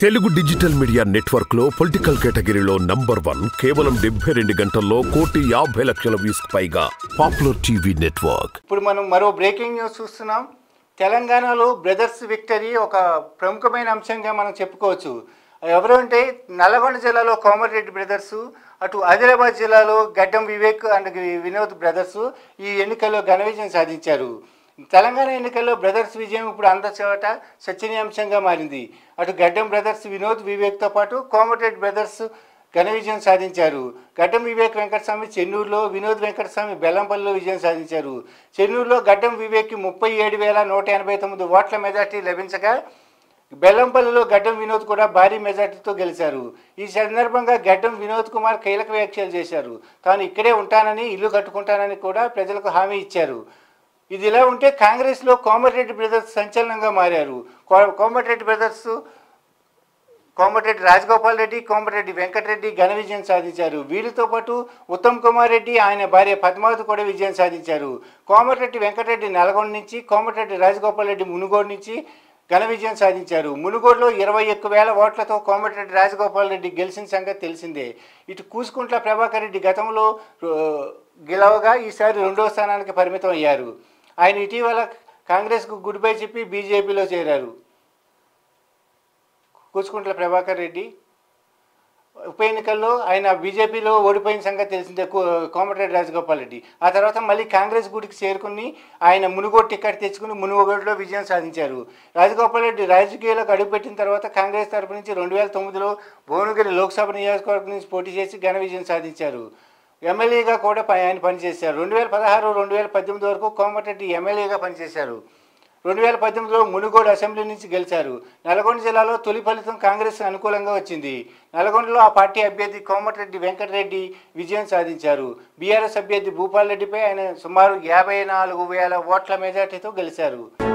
Telugu digital media network లో political కేటగిరీలో number one కేవలం డెబ్బై రెండు గంటల్లో కోటి యాభై లక్షల వ్యూస్ పైగా పాపులర్ టీవీ నెట్వర్క్ ఇప్పుడు మనం మరో బ్రేకింగ్ న్యూస్ చూస్తున్నాం తెలంగాణలో బ్రదర్స్ విక్టరీ ఒక ప్రముఖమైన అంశంగా మనం చెప్పుకోవచ్చు ఎవరు అంటే నల్లగొండ జిల్లాలో కోమటిరెడ్డి బ్రదర్స్ అటు ఆదిలాబాద్ జిల్లాలో గడ్డం వివేక్ అండ్ వినోద్ బ్రదర్స్ ఈ ఎన్నికల్లో ఘన విజయం సాధించారు తెలంగాణ ఎన్నికల్లో బ్రదర్స్ విజయం ఇప్పుడు అంత చోట చర్చనీయాంశంగా మారింది అటు గడ్డం బ్రదర్స్ వినోద్ వివేక్తో పాటు కోమటిరెడ్డి బ్రదర్స్ ఘన విజయం సాధించారు గడ్డం వివేక్ వెంకటస్వామి చెన్నూరులో వినోద్ వెంకటస్వామి బెల్లంపల్లిలో విజయం సాధించారు చెన్నూరులో గడ్డం వివేక్కి ముప్పై ఏడు వేల నూట ఎనభై తొమ్మిది ఓట్ల మెజార్టీ లభించగా బెల్లంపల్లిలో గడ్డం వినోద్ కూడా భారీ మెజార్టీతో గెలిచారు ఈ సందర్భంగా గడ్డం వినోద్ కుమార్ కీలక వ్యాఖ్యలు చేశారు తాను ఇక్కడే ఉంటానని ఇల్లు కట్టుకుంటానని కూడా ప్రజలకు హామీ ఇచ్చారు ఇది ఇలా ఉంటే కాంగ్రెస్లో కోమటిరెడ్డి బ్రదర్స్ సంచలనంగా మారారు కో- కోమటిరెడ్డి బ్రదర్స్ కోమటిరెడ్డి రాజగోపాల్ రెడ్డి కోమటిరెడ్డి వెంకటరెడ్డి ఘన విజయం సాధించారు వీరితో పాటు ఉత్తమ్ కుమార్ రెడ్డి ఆయన భార్య పద్మావతి కూడా విజయం సాధించారు కోమటిరెడ్డి వెంకటరెడ్డి నల్గొండ నుంచి కోమటిరెడ్డి రాజగోపాల్ రెడ్డి మునుగోడు నుంచి ఘన విజయం సాధించారు మునుగోడులో ఇరవై ఒక్క వేల ఓట్లతో కోమటిరెడ్డి రాజగోపాల్ రెడ్డి గెలిచిన సంగతి తెలిసిందే ఇటు కూసుకుంట్ల ప్రభాకర్ రెడ్డి గతంలో ఆ, గెలవగా ఈసారి రెండో స్థానానికి పరిమితం అయ్యారు ఆయన ఇటీవల కాంగ్రెస్కు గుడ్ బై చెప్పి బీజేపీలో చేరారు కూచుకుంట్ల ప్రభాకర్ రెడ్డి ఉప ఎన్నికల్లో ఆయన బీజేపీలో ఓడిపోయిన సంగతి తెలిసిందే కో- కోమటిరెడ్డి రాజగోపాల్ రెడ్డి ఆ తర్వాత మళ్ళీ కాంగ్రెస్ గుడికి చేరుకుని ఆయన మునుగోడు టికెట్ తెచ్చుకుని మునుగోడులో విజయం సాధించారు రాజగోపాల్ రెడ్డి రాజకీయాలకు అడుగుపెట్టిన తర్వాత కాంగ్రెస్ తరపు నుంచి రెండు వేల తొమ్మిదిలో భువనగిరి లోక్సభ నియోజకవర్గం నుంచి పోటీ చేసి ఘన విజయం సాధించారు ఎమ్మెల్యేగా కూడా ప- ఆయన పనిచేశారు రెండు వేల పదహారు రెండు వేల పద్దెనిమిది వరకు కోమటిరెడ్డి ఎమ్మెల్యేగా పనిచేశారు రెండు వేల పద్దెనిమిదిలో మునుగోడు అసెంబ్లీ నుంచి గెలిచారు నల్గొండ జిల్లాలో తొలి ఫలితం కాంగ్రెస్ అనుకూలంగా వచ్చింది నల్గొండలో ఆ పార్టీ అభ్యర్థి కోమటిరెడ్డి వెంకటరెడ్డి విజయం సాధించారు బీఆర్ఎస్ అభ్యర్థి భూపాల్ రెడ్డిపై ఆయన సుమారు యాభై నాలుగు వేల ఓట్ల మెజార్టీతో గెలిచారు